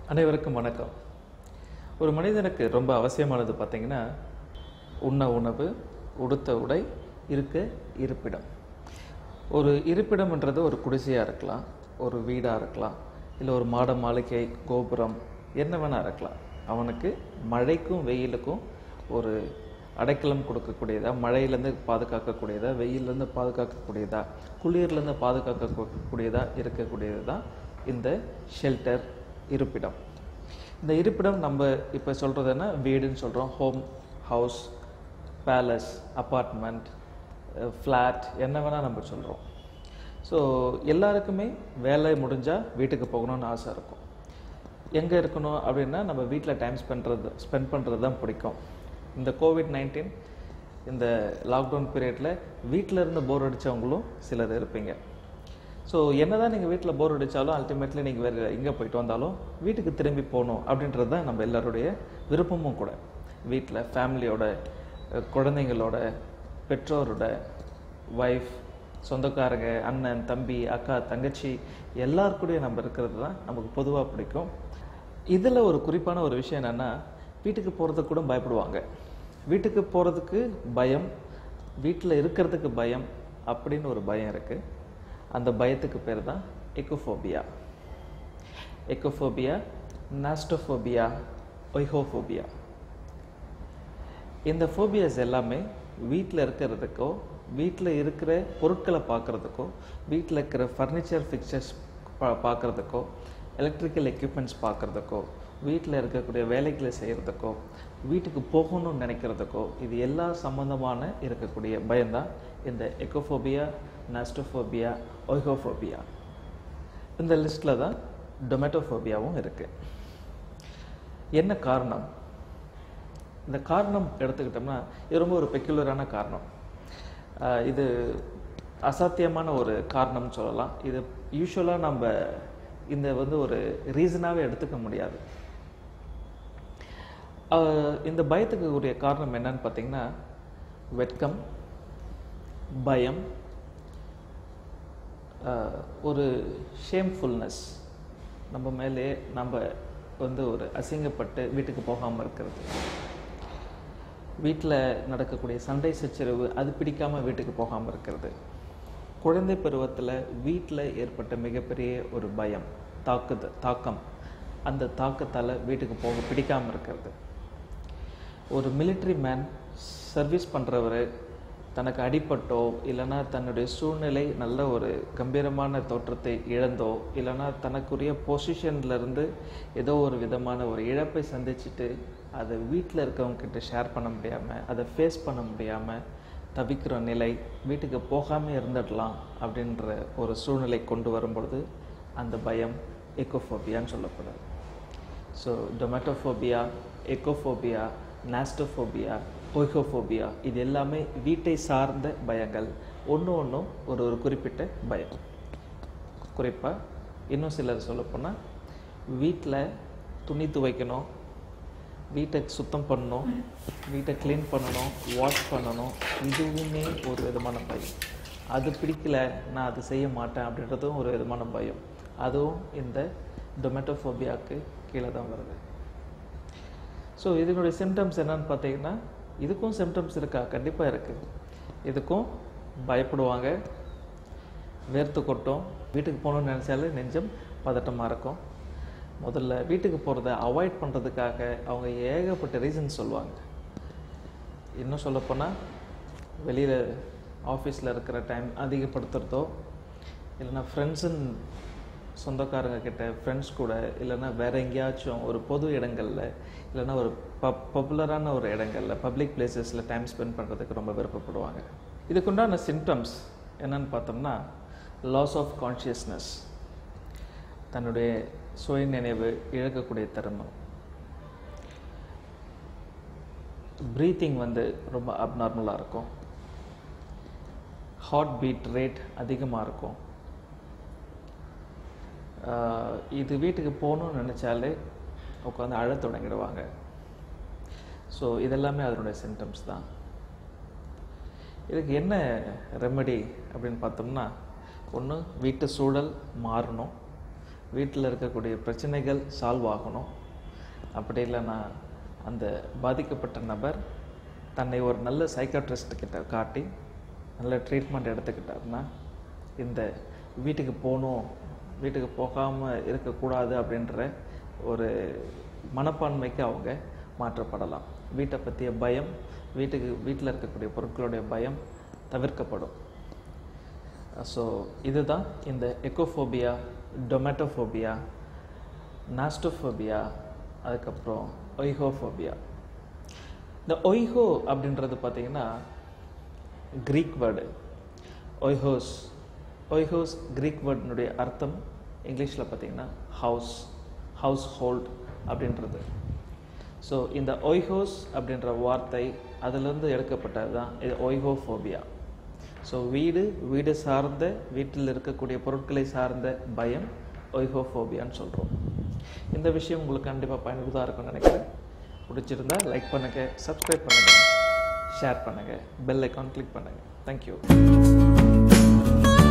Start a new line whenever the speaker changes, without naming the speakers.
அனைவருக்கும் வணக்கம் ஒரு மனிதனுக்கு ரொம்ப அவசியமானது பார்த்தீங்கன்னா உண்ண உணவு உடுத்த உடை இருக்க இருப்பிடம் ஒரு இருப்பிடம்ன்றது ஒரு குடிசையாக இருக்கலாம் ஒரு வீடாக இருக்கலாம் இல்லை ஒரு மாட மாளிகை கோபுரம் என்ன வேணா இருக்கலாம் அவனுக்கு மழைக்கும் வெயிலுக்கும் ஒரு அடைக்கலம் கொடுக்கக்கூடியதா மழையிலேருந்து பாதுகாக்கக்கூடியதா வெயிலேருந்து பாதுகாக்கக்கூடியதா குளிர்லேருந்து பாதுகாக்கக்கூடியதா இருக்கக்கூடியது தான் இந்த ஷெல்டர் இருப்பிடம் இந்த இருப்பிடம் நம்ம இப்போ சொல்கிறது என்ன வீடுன்னு சொல்கிறோம் home house palace apartment flat என்ன வேணால் நம்ம சொல்கிறோம் ஸோ எல்லாருக்குமே வேலை முடிஞ்சால் வீட்டுக்கு போகணும்னு ஆசை இருக்கும் எங்கே இருக்கணும் அப்படின்னா நம்ம வீட்டில் டைம் ஸ்பெண்ட்றது ஸ்பெண்ட் பண்ணுறது தான் பிடிக்கும் இந்த கோவிட் நைன்டீன் இந்த லாக்டவுன் பீரியடில் வீட்டில் இருந்து போர் அடித்தவங்களும் சிலர் இருப்பீங்க ஸோ என்னதான் நீங்கள் வீட்டில் போர் அடித்தாலும் அல்டிமேட்லி நீங்கள் வேறு எங்கே போயிட்டு வந்தாலும் வீட்டுக்கு திரும்பி போகணும் அப்படின்றது தான் நம்ம எல்லாருடைய விருப்பமும் கூட வீட்டில் ஃபேமிலியோட அஹ், குழந்தைங்களோட பெற்றோரோட ஒய்ஃப் சொந்தக்காரங்க அண்ணன் தம்பி அக்கா தங்கச்சி எல்லாருக்கூடயும் நம்ம இருக்கிறது தான் நமக்கு பொதுவாக பிடிக்கும் இதில் ஒரு குறிப்பான ஒரு விஷயம் என்னென்னா வீட்டுக்கு போகிறதுக்கு கூட பயப்படுவாங்க வீட்டுக்கு போகிறதுக்கு பயம் வீட்டில் இருக்கிறதுக்கு பயம் அப்படின்னு ஒரு பயம் இருக்குது அந்த பயத்துக்கு பேர் தான் எக்கோஃபோபியா எக்கோஃபோபியா நாஸ்டோஃபோபியா ஒய்ஹோஃபோபியா இந்த ஃபோபியாஸ் எல்லாமே வீட்டில் இருக்கிறதுக்கோ வீட்டில் இருக்கிற பொருட்களை பார்க்குறதுக்கோ வீட்டில் இருக்கிற ஃபர்னிச்சர் ஃபிக்சர்ஸ் பா பார்க்குறதுக்கோ எலக்ட்ரிக்கல் எக்யூப்மெண்ட்ஸ் பார்க்குறதுக்கோ வீட்டில் இருக்கக்கூடிய வேலைகளை செய்கிறதுக்கோ வீட்டுக்கு போகணும்னு நினைக்கிறதுக்கோ இது எல்லா சம்மந்தமான இருக்கக்கூடிய பயம்தான் இந்த எக்கோஃபோபியா நாஸ்டோஃபோபியா ஒய்ஹோஃபோபியா இந்த லிஸ்ட்டில் தான் டொமேட்டோஃபோபியாவும் இருக்குது என்ன காரணம் இந்த காரணம் எடுத்துக்கிட்டோம்னா இது ரொம்ப ஒரு பெக்குலரான காரணம் ஆஹ் இது அசாத்தியமான ஒரு காரணம்னு சொல்லலாம் இது யூஸ்வலாக நம்ம இந்த வந்து ஒரு ரீசனாகவே எடுத்துக்க முடியாது ஆஹ் இந்த பயத்துக்கு உரிய காரணம் என்னன்னு பார்த்தீங்கன்னா வெட்கம் பயம் ஆஹ் ஒரு ஷேம்ஃபுல்னஸ் நம்ம மேலே நம்ம வந்து ஒரு அசிங்கப்பட்டு வீட்டுக்கு போகாமல் இருக்கிறது வீட்டில் நடக்கக்கூடிய சண்டை சச்சரவு அது பிடிக்காம வீட்டுக்கு போகாமல் இருக்கிறது குழந்தை பருவத்தில் வீட்டில் ஏற்பட்ட மிகப்பெரிய ஒரு பயம் தாக்குது தாக்கம் அந்த தாக்கத்தால் வீட்டுக்கு போக பிடிக்காம இருக்கிறது ஒரு military மேன் சர்வீஸ் பண்ணுறவர் தனக்கு அடிபட்டோ இல்லைன்னா தன்னுடைய சூழ்நிலை நல்ல ஒரு கம்பீரமான தோற்றத்தை இழந்தோ இல்லைன்னா தனக்குரிய பொசிஷன்ல இருந்து ஏதோ ஒரு விதமான ஒரு இழப்பை சந்திச்சுட்டு அதை வீட்டில் இருக்கவங்க கிட்ட ஷேர் பண்ண முடியாமல் அதை ஃபேஸ் பண்ண முடியாமல் தவிக்கிற நிலை வீட்டுக்கு போகாமல் இருந்துடலாம் அப்படின்ற ஒரு சூழ்நிலை கொண்டு வரும்பொழுது அந்த பயம் எக்கோஃபோபியான்னு சொல்லப்படுது ஸோ டொமேட்டோஃபோபியா எக்கோஃபோபியா நாஸ்டோஃபோபியா ஒய்கோஃபோபியா இது எல்லாமே வீட்டை சார்ந்த பயங்கள் ஒன்று ஒன்றும் ஒரு ஒரு குறிப்பிட்ட பயம் குறிப்பாக இன்னும் சிலர் சொல்லப்போனால் வீட்டில் துணி துவைக்கணும் வீட்டை சுத்தம் பண்ணணும் வீட்டை க்ளீன் பண்ணணும் வாஷ் பண்ணணும் இதுவுமே ஒரு விதமான பயம் அது பிடிக்கல நான் அது செய்ய மாட்டேன் அப்படின்றதும் ஒரு விதமான பயம் அதுவும் இந்த டொமேட்டோஃபோபியாவுக்கு கீழே தான் வருது ஸோ இதனுடைய சிம்டம்ஸ் என்னன்னு பார்த்தீங்கன்னா இதுக்கும் சிம்டம்ஸ் இருக்கா கண்டிப்பாக இருக்குது இதுக்கும் பயப்படுவாங்க வேர்த்து கொட்டும் வீட்டுக்கு போகணும்னு நினச்சாலே நெஞ்சம் பதட்டமாக இருக்கும் முதல்ல வீட்டுக்கு போகிறத அவாய்ட் பண்ணுறதுக்காக அவங்க ஏகப்பட்ட ரீசன் சொல்லுவாங்க இன்னும் சொல்லப்போனால் வெளியில் ஆஃபீஸில் இருக்கிற டைம் அதிகப்படுத்துறதோ இல்லைன்னா ஃப்ரெண்ட்ஸுன்னு சொந்தக்காரங்க கிட்ட ஃப்ரெண்ட்ஸ் கூட இல்லைன்னா வேற எங்கேயாச்சும் ஒரு பொது இடங்களில் இல்லைன்னா ஒரு பப் பாப்புலரான ஒரு இடங்கள்ல பப்ளிக் பிளேசஸில் டைம் ஸ்பெண்ட் பண்ணுறதுக்கு ரொம்ப விருப்பப்படுவாங்க இதுக்குண்டான சிம்டம்ஸ் என்னன்னு பார்த்தோம்னா லாஸ் ஆஃப் கான்ஷியஸ்னஸ் தன்னுடைய சுய நினைவு இழக்கக்கூடிய தருணம் ப்ரீத்திங் வந்து ரொம்ப அப்நார்மலாக இருக்கும் ஹார்ட் பீட் ரேட் அதிகமாக இருக்கும் ஆஹ் இது வீட்டுக்கு போகணும்னு நினச்சாலே உட்காந்து அழத் தொடங்கிடுவாங்க ஸோ இதெல்லாமே அதனுடைய சிம்டம்ஸ் தான் இதுக்கு என்ன ரெமெடி அப்படின்னு பார்த்தோம்னா ஒன்று வீட்டு சூழல் மாறணும் வீட்டில் இருக்கக்கூடிய பிரச்சனைகள் சால்வ் ஆகணும் அப்படி இல்லைன்னா அந்த பாதிக்கப்பட்ட நபர் தன்னை ஒரு நல்ல சைக்காட்ரிஸ்ட் கிட்ட காட்டி நல்ல ட்ரீட்மெண்ட் எடுத்துக்கிட்டாருன்னா இந்த வீட்டுக்கு போகணும் வீட்டுக்கு போகாமல் இருக்கக்கூடாது அப்படின்ற ஒரு மனப்பான்மைக்கு அவங்க மாற்றப்படலாம் வீட்டை பற்றிய பயம் வீட்டுக்கு வீட்டில் இருக்கக்கூடிய பொருட்களுடைய பயம் தவிர்க்கப்படும் ஸோ இதுதான் இந்த எக்கோஃபோபியா டொமேட்டோஃபோபியா நாஸ்டோஃபோபியா அதுக்கப்புறம் ஒய்ஹோஃபோபியா இந்த ஒய்ஹோ அப்படின்றது பார்த்தீங்கன்னா க்ரீக் வேர்டு ஒய்ஹோஸ் ஒய்ஹோஸ் க்ரீக் வேர்டினுடைய அர்த்தம் இங்கிலீஷில் பார்த்தீங்கன்னா ஹவுஸ் ஹவுஸ் ஹோல்ட் அப்படின்றது ஸோ இந்த ஒய்ஹோஸ் அப்படின்ற வார்த்தை அதிலிருந்து எடுக்கப்பட்டது தான் இது ஒய்ஹோஃபோபியா ஸோ வீடு வீடு சார்ந்த வீட்டில் இருக்கக்கூடிய பொருட்களை சார்ந்த பயம் ஒய்ஹோஃபோபியான்னு சொல்கிறோம் இந்த விஷயம் உங்களுக்கு கண்டிப்பாக பயனுள்ளதாக இருக்கும்னு நினைக்கிறேன் பிடிச்சிருந்தா லைக் பண்ணுங்கள் சப்ஸ்கிரைப் பண்ணுங்கள் ஷேர் பண்ணுங்கள் பெல் ஐக்கான் கிளிக் பண்ணுங்கள் தேங்க்யூ